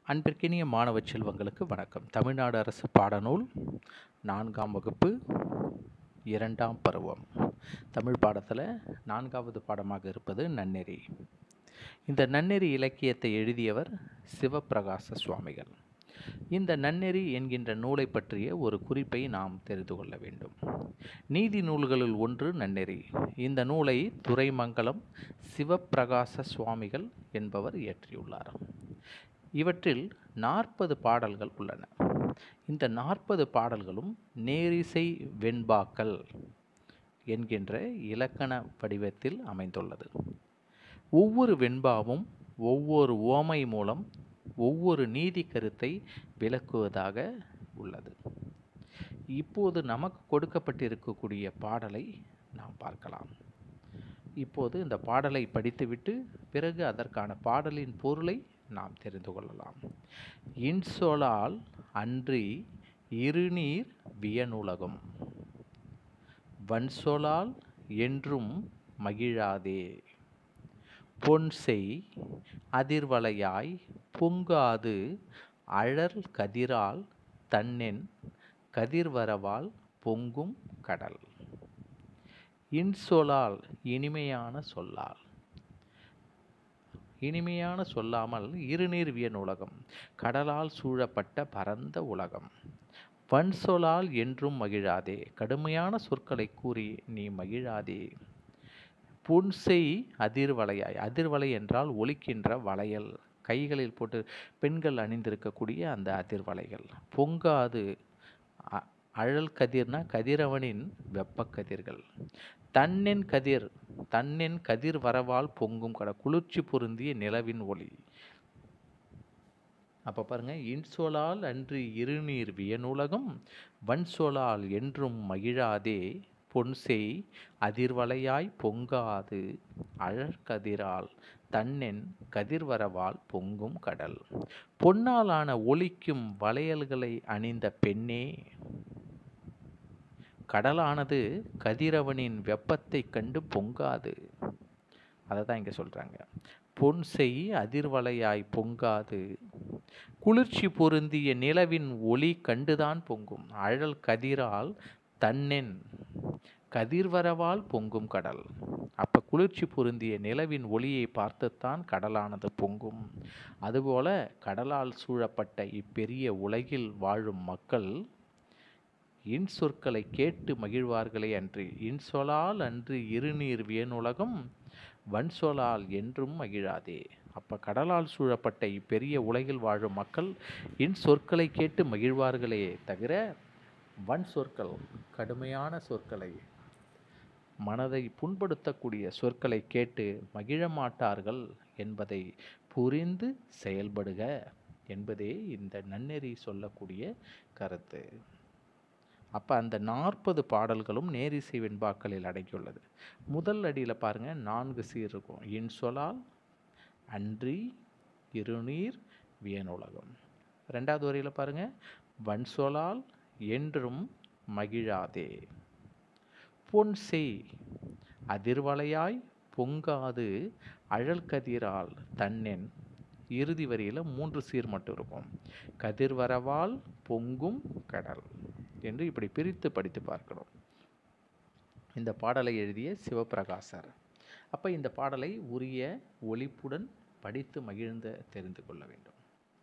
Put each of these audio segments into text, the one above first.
அன்பிற்கினிய மாணவ செல்வங்களுக்கு வணக்கம் தமிழ்நாடு அரசு பாடநூல் நான்காம் வகுப்பு இரண்டாம் பருவம் தமிழ் பாடத்தில் நான்காவது பாடமாக இருப்பது நன்னெறி இந்த நன்னெறி இலக்கியத்தை எழுதியவர் சிவப்பிரகாச சுவாமிகள் இந்த நன்னெறி என்கின்ற நூலை பற்றிய ஒரு குறிப்பை நாம் தெரிந்து கொள்ள வேண்டும் நீதி நூல்களுள் ஒன்று நன்னெறி இந்த நூலை துரைமங்கலம் சிவப்பிரகாச சுவாமிகள் என்பவர் இயற்றியுள்ளார் இவற்றில் நாற்பது பாடல்கள் உள்ளன இந்த நாற்பது பாடல்களும் நேரிசை வெண்பாக்கள் என்கின்ற இலக்கண வடிவத்தில் அமைந்துள்ளது ஒவ்வொரு வெண்பாவும் ஒவ்வொரு ஓமை மூலம் ஒவ்வொரு நீதி கருத்தை விளக்குவதாக உள்ளது இப்போது நமக்கு கொடுக்கப்பட்டிருக்கக்கூடிய பாடலை நாம் பார்க்கலாம் இப்போது இந்த பாடலை படித்துவிட்டு பிறகு அதற்கான பாடலின் பொருளை நாம் தெரிந்து கொள்ளலாம் இன்சொலால் அன்றி இருநீர் வியனுலகம் வன்சொலால் என்றும் மகிழாதே பொன்செய் அதிர்வலையாய் பொங்காது அழல் கதிரால் தன்னென் கதிர்வரவால் பொங்கும் கடல் இன்சொலால் இனிமையான சொல்லால் இனிமையான சொல்லாமல் இருநீர் வியன் உலகம் கடலால் சூழப்பட்ட பரந்த உலகம் வன் சொலால் என்றும் மகிழாதே கடுமையான சொற்களை கூறி நீ மகிழாதே புன்செய் அதிர்வலையாய் அதிர்வலை என்றால் ஒலிக்கின்ற வளையல் கைகளில் போட்டு பெண்கள் அணிந்திருக்கக்கூடிய அந்த அதிர்வலைகள் பொங்காது அழல் கதிர்னா கதிரவனின் வெப்ப கதிர்கள் தன்னென் கதிர் தன்னென் கதிர் வரவால் பொங்கும் கட குளிர்ச்சி பொருந்திய நிலவின் ஒளி அப்போ பாருங்க இன்சொலால் அன்று இருநீர் வியனுலகம் வன்சொலால் என்றும் மகிழாதே பொன்செய் அதிர்வலையாய் பொங்காது அழற்கதிரால் தன்னென் கதிர்வரவால் பொங்கும் கடல் பொன்னாலான ஒலிக்கும் வளையல்களை அணிந்த பெண்ணே கடலானது கதிரவனின் வெப்பத்தை கண்டு பொங்காது அதை தான் இங்கே சொல்கிறாங்க பொன் செய் அதிர்வலையாய் பொங்காது குளிர்ச்சி பொருந்திய நிலவின் ஒளி கண்டுதான் பொங்கும் அழல் கதிரால் தன்னென் கதிர்வரவால் பொங்கும் கடல் அப்போ குளிர்ச்சி பொருந்திய நிலவின் ஒளியை பார்த்துத்தான் கடலானது பொங்கும் அதுபோல கடலால் சூழப்பட்ட இப்பெரிய உலகில் வாழும் மக்கள் இன்சொற்களை கேட்டு மகிழ்வார்களே அன்றி இன்சொலால் அன்று இருநீர் வியனுலகம் வன்சொலால் என்றும் மகிழாதே அப்போ கடலால் சூழப்பட்ட இப்பெரிய உலகில் வாழும் மக்கள் இன் சொற்களை கேட்டு மகிழ்வார்களே தவிர வன் சொற்கள் கடுமையான சொற்களை மனதை புண்படுத்தக்கூடிய சொற்களை கேட்டு மகிழ மாட்டார்கள் என்பதை புரிந்து செயல்படுக என்பதே இந்த நன்னெறி சொல்லக்கூடிய கருத்து அப்போ அந்த நாற்பது பாடல்களும் நேரிசை வெண்பாக்களில் அடங்கியுள்ளது முதல் அடியில் பாருங்கள் நான்கு சீர் இருக்கும் இன்சொலால் அன்றி இருநீர் வியனுலகம் ரெண்டாவது வரியில் பாருங்கள் வன்சொலால் என்றும் மகிழாதே பொன் செய் அதிர்வலையாய் பொங்காது அழல் கதிரால் தன்னென் இறுதி வரியில் மூன்று சீர் மட்டும் இருக்கும் கதிர்வரவால் பொங்கும் கடல் என்று இப்படி பிரித்து படித்து பார்க்கணும் இந்த பாடலை எழுதிய சிவபிரகாசர் அப்போ இந்த பாடலை உரிய ஒளிப்புடன் படித்து மகிழ்ந்த தெரிந்து கொள்ள வேண்டும்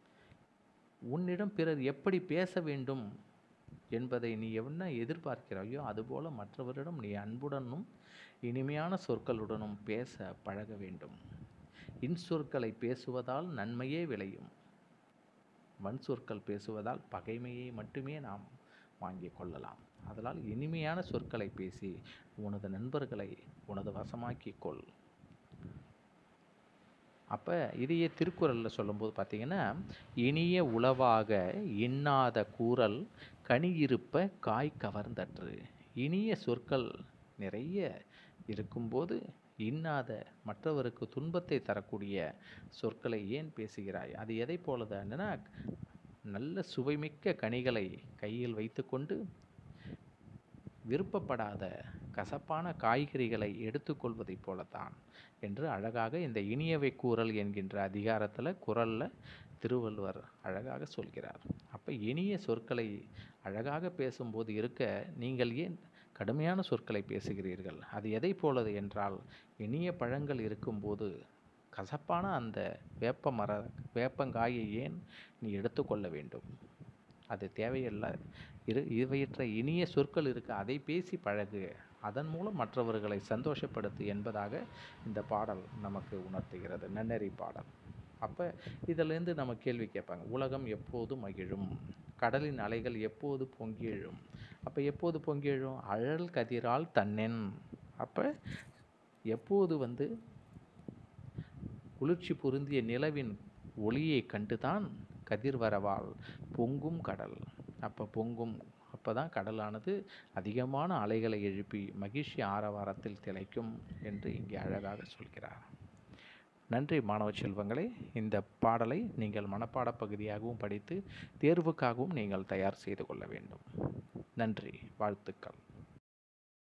உன்னிடம் பிறர் எப்படி பேச வேண்டும் என்பதை நீ என்ன எதிர்பார்க்கிறாயோ அதுபோல மற்றவரிடம் நீ அன்புடனும் இனிமையான சொற்களுடனும் பேச பழக வேண்டும் இன்சொற்களை பேசுவதால் நன்மையே விளையும் வன் சொற்கள் பேசுவதால் பகைமையை மட்டுமே நாம் வாங்கி கொள்ளலாம் அதனால் இனிமையான சொற்களை பேசி உனது நண்பர்களை உனது வசமாக்கி கொள் அப்போ இதையே திருக்குறளில் சொல்லும்போது பார்த்தீங்கன்னா இனிய உளவாக இன்னாத கூறல் கனியிருப்ப காய் கவர்ந்தற்று இனிய சொற்கள் நிறைய இருக்கும்போது இன்னாத மற்றவருக்கு துன்பத்தை தரக்கூடிய சொற்களை ஏன் பேசுகிறாய் அது எதை போலதுன்னா நல்ல சுவைமிக்க கனிகளை கையில் வைத்துக்கொண்டு விருப்பப்படாத கசப்பான காய்கறிகளை எடுத்துக்கொள்வதைப் போலத்தான் என்று அழகாக இந்த இனியவை கூறல் என்கின்ற அதிகாரத்தில் குரலில் திருவள்ளுவர் அழகாக சொல்கிறார் அப்போ இனிய சொற்களை அழகாக பேசும்போது இருக்க நீங்கள் ஏன் கடுமையான சொற்களை பேசுகிறீர்கள் அது எதை போலது என்றால் இனிய பழங்கள் இருக்கும்போது கசப்பான அந்த வேப்ப மர வேப்பங்காயை ஏன் நீ எடுத்துக்கொள்ள வேண்டும் அது தேவையில்லை இரு இவையற்ற இனிய சொற்கள் இருக்கு அதை பேசி பழகு அதன் மூலம் மற்றவர்களை சந்தோஷப்படுத்து என்பதாக இந்த பாடல் நமக்கு உணர்த்துகிறது நன்னெறி பாடல் அப்போ இதிலேருந்து நம்ம கேள்வி கேட்பாங்க உலகம் எப்போது மகிழும் கடலின் அலைகள் எப்போது பொங்கி எழும் அப்போ எப்போது பொங்கி எழும் அழல் கதிரால் தன்னென் அப்போ எப்போது வந்து குளிர்ச்சி பொருந்திய நிலவின் ஒளியை கண்டுதான் கதிர்வரவால் பொங்கும் கடல் அப்போ பொங்கும் அப்போ தான் கடலானது அதிகமான அலைகளை எழுப்பி மகிழ்ச்சி ஆரவாரத்தில் திளைக்கும் என்று இங்கே அழகாக சொல்கிறார் நன்றி மாணவ செல்வங்களே இந்த பாடலை நீங்கள் மனப்பாட பகுதியாகவும் படித்து தேர்வுக்காகவும் நீங்கள் தயார் செய்து கொள்ள வேண்டும் நன்றி வாழ்த்துக்கள்